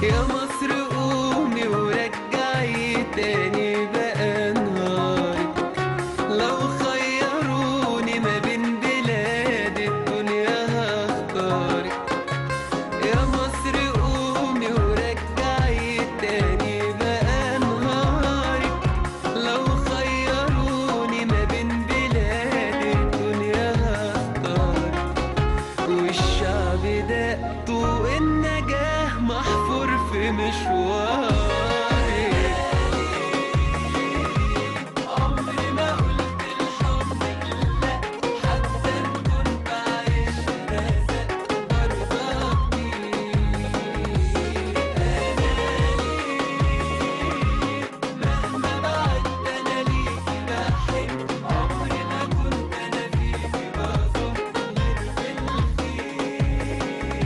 يا مصر قومي ورجعي تاني بقى نهارك لو خيروني ما بين بلاد الدنيا هختارك يا مصر قومي ورجعي تاني بقى نهارك لو خيروني ما بين بلاد الدنيا هختارك والشعب ده طوق النجاة محفور في مشوارك عمري ما قلت الحب لا حتى إن كنت عايش رازق برضاكي مهما بعدت انا ليكي بحب عمري ما كنت انا فيكي بظن غير بالخير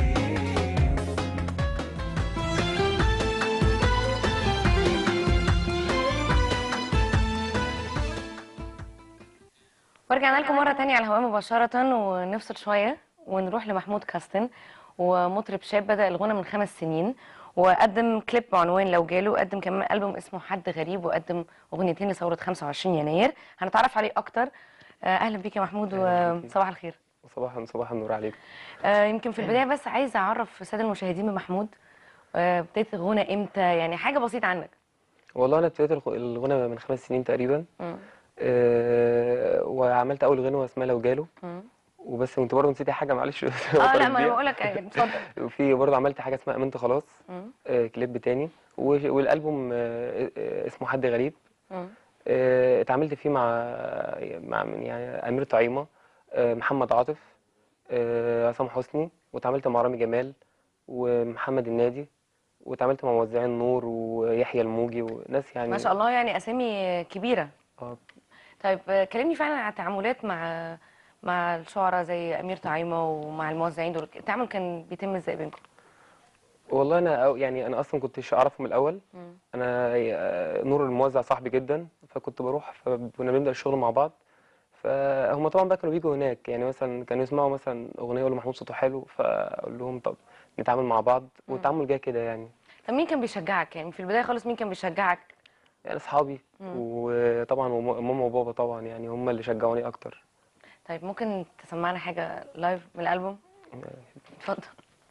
ورجعنا لكم مرة تانية على الهواء مباشرة ونفصل شوية ونروح لمحمود كاستن ومطرب شاب بدأ الغنى من خمس سنين وقدم كليب بعنوان لو جاله وقدم كمان ألبوم اسمه حد غريب وقدم أغنيتين لثورة 25 يناير هنتعرف عليه أكتر آه، أهلا بيك يا محمود أهلا بيكي. وصباح الخير صباحا صباح النور عليك آه، يمكن في البداية بس عايزة أعرف السادة المشاهدين بمحمود آه، ابتديت الغنى إمتى يعني حاجة بسيطة عنك والله انا ابتديت الغ- الغنى من خمس سنين تقريبا مم. أه وعملت اول غنوه اسمها لو جاله مم. وبس كنت برضه نسيت حاجه معلش اه بطلت لا ما انا بيها. بقول لك اتفضل وفي برضه عملت حاجه اسمها امنت خلاص مم. أه كليب تاني و- والالبوم أه آه، اسمه حد غريب مم. أه اتعاملت فيه مع مع من يعني امير طعيمه أه محمد عاطف أه عصام حسني واتعاملت مع رامي جمال ومحمد النادي واتعاملت مع موزعين نور ويحيى الموجي وناس يعني ما شاء الله يعني أسامي كبيرة اه طيب آه، كلمني فعلا عن التعاملات مع مع الشعراء زي امير طعيمه ومع الموزعين دول التعامل كان بيتم ازاي بينكم والله انا أو يعني انا اصلا كنتش اعرفه من الاول مم. انا آه، نور الموزع صاحبي جدا فكنت بروح فكنا بنبدا الشغل مع بعض فهم طبعا بقى كانوا بيجوا هناك يعني مثلا كانوا يسمعوا مثلا اغنيه يقولوا محمود صوته حلو فاقول لهم طب نتعامل مع بعض والتعامل جاي كده يعني طب مين كان بيشجعك يعني في البدايه خالص مين كان بيشجعك يعني اصحابي وطبعا وم- ماما وبابا طبعا يعني هم اللي شجعوني اكتر طيب ممكن تسمعنا حاجه لايف من الالبوم اتفضل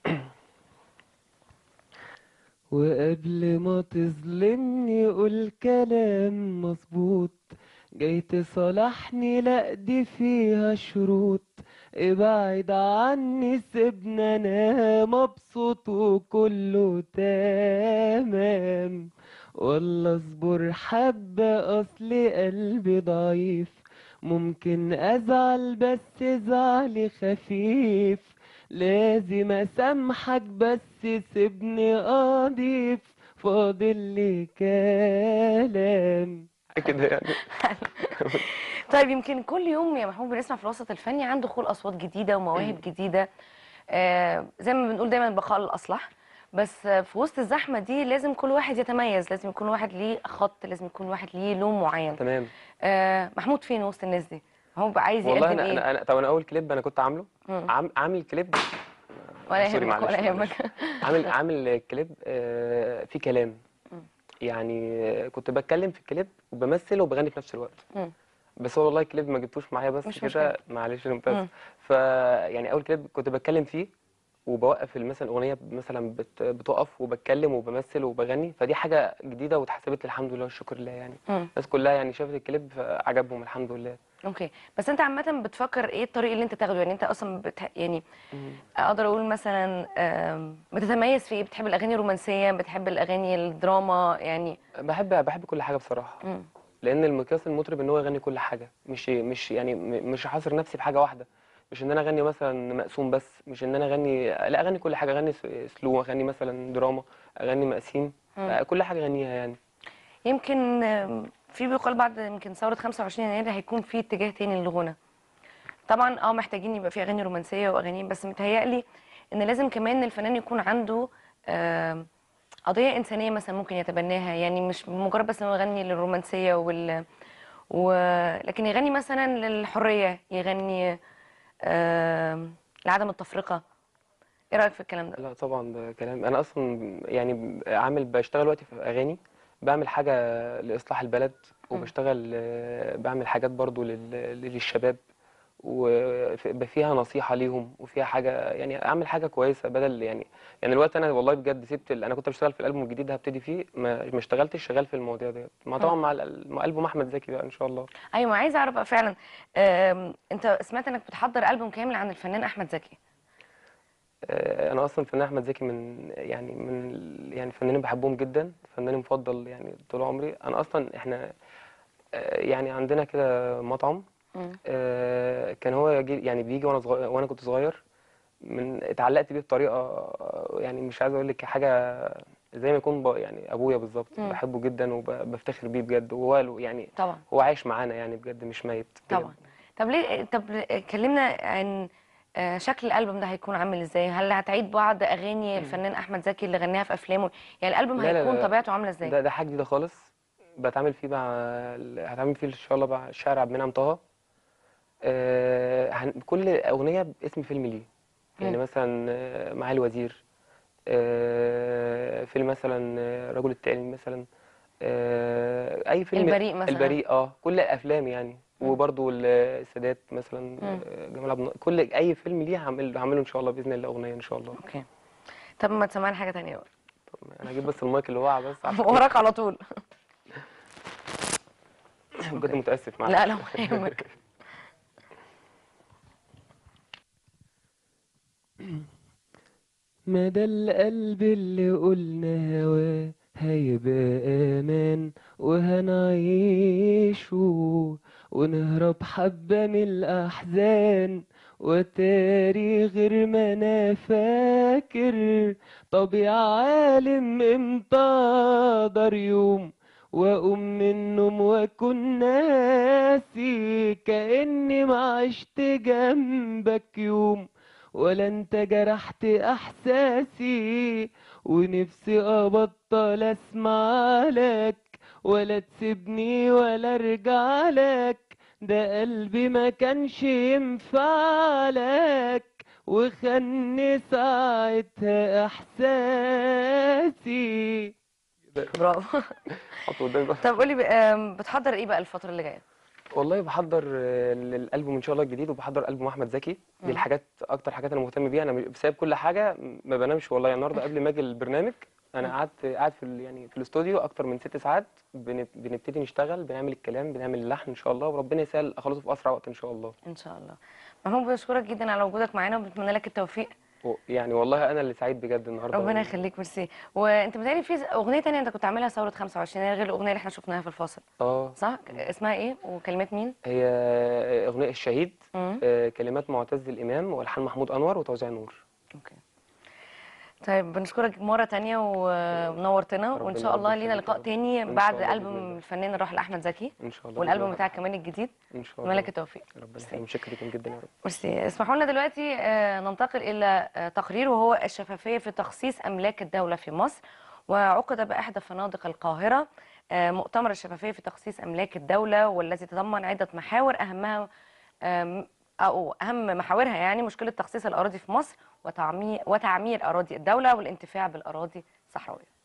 وقبل ما تظلمني قول كلام مظبوط جاي تصالحني لا دي فيها شروط ابعد عني سيبنا انا مبسوط وكله تمام والله اصبر حبة اصل قلبي ضعيف ممكن ازعل بس زعلي خفيف لازم اسامحك بس سيبني اضيف فاضل لي كلام كده يعني طيب يمكن كل يوم يا محمود بنسمع في الوسط الفني عن دخول اصوات جديده ومواهب جديده آه زي ما بنقول دايما البقاء الاصلح بس آه، في وسط الزحمه دي لازم كل واحد يتميز لازم يكون واحد ليه خط لازم يكون واحد ليه لون معين تمام آه محمود فين وسط الناس دي هو بقى عايز والله يقدم انا ايه انا انا طب انا اول كليب انا كنت عامله مم. عام عامل كليب ولا سوري يهمك معلش، ولا معلش. يهمك عامل عامل كليب آه، فيه كلام مم. يعني آه، كنت بتكلم في الكليب وبمثل وبغني في نفس الوقت مم. بس هو والله الكليب ما جبتوش معايا بس مش كده مشكلة. معلش انا ممتاز مم. ف يعني اول كليب كنت بتكلم فيه وبوقف مثلا الاغنيه مثلا بت... بتقف وبتكلم وبمثل وبغني فدي حاجه جديده واتحسبت لي الحمد لله والشكر لله يعني مم. الناس كلها يعني شافت الكليب عجبهم الحمد لله اوكي بس انت عامه بتفكر ايه الطريق اللي انت تاخده يعني انت اصلا بتح... يعني اقدر اقول مثلا آم، بتتميز في ايه بتحب الاغاني الرومانسيه بتحب الاغاني الدراما يعني بحب بحب كل حاجه بصراحه مم. لان المقياس المطرب ان هو يغني كل حاجه مش مش يعني م- مش حاصر نفسي بحاجه واحده مش ان انا اغني مثلا مقسوم بس مش ان انا اغني لا اغني كل حاجه اغني س- سلو اغني مثلا دراما اغني مقاسيم مم. كل حاجه اغنيها يعني يمكن آم، في بيقال بعد يمكن ثوره 25 يناير هيكون في اتجاه تاني للغنى طبعا اه محتاجين يبقى في اغاني رومانسيه واغاني بس متهيألي ان لازم كمان الفنان يكون عنده آم، قضيه انسانيه مثلا ممكن يتبناها يعني مش مجرد بس انه يغني للرومانسيه وال و... لكن يغني مثلا للحريه يغني آم، لعدم التفرقه ايه رايك في الكلام ده لا طبعا ده كلام انا اصلا يعني عامل بشتغل دلوقتي في اغاني بعمل حاجه لاصلاح البلد وبشتغل آه، بعمل حاجات برضو لل- للشباب ويبقى فيها نصيحه ليهم وفيها حاجه يعني اعمل حاجه كويسه بدل يعني يعني الوقت انا والله بجد سبت ال- انا كنت بشتغل في الالبوم الجديد ده هبتدي فيه ما ما اشتغلتش شغال في المواضيع ديت مع طبعا مع ال- مع البوم احمد زكي بقى ان شاء الله ايوه عايزه اعرف بقى فعلا آم، انت سمعت انك بتحضر البوم كامل عن الفنان احمد زكي آه، انا اصلا الفنان احمد زكي من يعني من ال- يعني فنانين بحبهم جدا فناني مفضل يعني طول عمري انا اصلا احنا آه، يعني عندنا كده مطعم مم. آه، كان هو يجي يعني بيجي وانا صغير وانا كنت صغير من اتعلقت بيه بطريقه آه، يعني مش عايز اقول لك حاجه زي ما يكون ب- يعني ابويا بالظبط مم. بحبه جدا وبفتخر بيه بجد وهو له- يعني طبعا هو عايش معانا يعني بجد مش ميت بجد. طبعا طب ليه طب كلمنا عن آه، شكل الالبوم ده هيكون عامل ازاي هل هتعيد بعض اغاني الفنان احمد زكي اللي غناها في افلامه يعني الالبوم لا لا هيكون لا. طبيعته عامله ازاي ده ده حاجه جديده خالص بتعامل فيه مع ال- هتعامل فيه ان شاء الله مع الشاعر عبد المنعم طه آه، هن- كل اغنيه باسم فيلم ليه يعني مم. مثلا آه، معالي الوزير آه، فيلم مثلا آه، رجل التاني مثلا آه، اي فيلم البريء مثلا. البريء اه كل الافلام يعني وبرضو ال- السادات مثلا آه، جمال عبد الناصر كل اي فيلم ليه هعمل هعمله ان شاء الله باذن الله اغنيه ان شاء الله اوكي طب ما تسمعنا حاجه تانية بقى طب انا هجيب بس المايك اللي وقع بس عشان وراك على طول بجد متاسف معاك لا لا ولا يهمك مدى القلب اللي قلنا هواه هيبقى امان وهنعيشه ونهرب حبة من الأحزان وتاري غير ما أنا فاكر طب يا عالم امتى أقدر يوم وأقوم من النوم وأكون ناسي كأني ما عشت جنبك يوم ولا انت جرحت احساسي ونفسي ابطل اسمع لك ولا تسيبني ولا ارجع لك ده قلبي ما كانش ينفع لك وخني ساعتها احساسي برافو حطه قدامي بقى طب قولي بقى، آم، بتحضر ايه بقى الفتره اللي جايه والله بحضر آه، للالبوم ان شاء الله الجديد وبحضر البوم احمد زكي دي الحاجات اكتر حاجات انا مهتم بيها انا بسبب كل حاجه ما بنامش والله يعني النهارده قبل ما اجي البرنامج انا قعدت قاعد في ال- يعني في الاستوديو اكتر من ست ساعات بن- بنبتدي نشتغل بنعمل الكلام بنعمل اللحن ان شاء الله وربنا يسهل اخلصه في اسرع وقت ان شاء الله ان شاء الله محمود بشكرك جدا على وجودك معانا وبنتمنى لك التوفيق و- يعني والله انا اللي سعيد بجد النهارده ربنا يخليك ميرسي وانت متهيألي في اغنيه تانية انت كنت عاملها ثوره 25 يناير غير الاغنيه اللي احنا شفناها في الفاصل اه صح اسمها ايه وكلمات مين هي اغنيه الشهيد مم. آه، كلمات معتز الامام والحان محمود انور وتوزيع نور اوكي طيب بنشكرك مرة تانية ونورتنا وإن ربنا شاء الله يرضى لينا فيك يا لقاء رب. تاني إن بعد شاء الله بإذن ألبوم الله. الفنان الراحل أحمد زكي ان شاء الله والألبوم بإذن بتاعك كمان الجديد الله. ان شاء أتمنى الله لك التوفيق ربنا يخليك متشكر جدا جدا يا رب ميرسي اسمحوا لنا دلوقتي آه، ننتقل إلى آه، تقرير وهو الشفافية في تخصيص أملاك الدولة في مصر وعقد بإحدى فنادق القاهرة آه، مؤتمر الشفافية في تخصيص أملاك الدولة والذي تضمن عدة محاور أهمها آم، أو أهم محاورها يعني مشكلة تخصيص الأراضي في مصر وتعمير وتعمير أراضي الدولة والانتفاع بالأراضي الصحراوية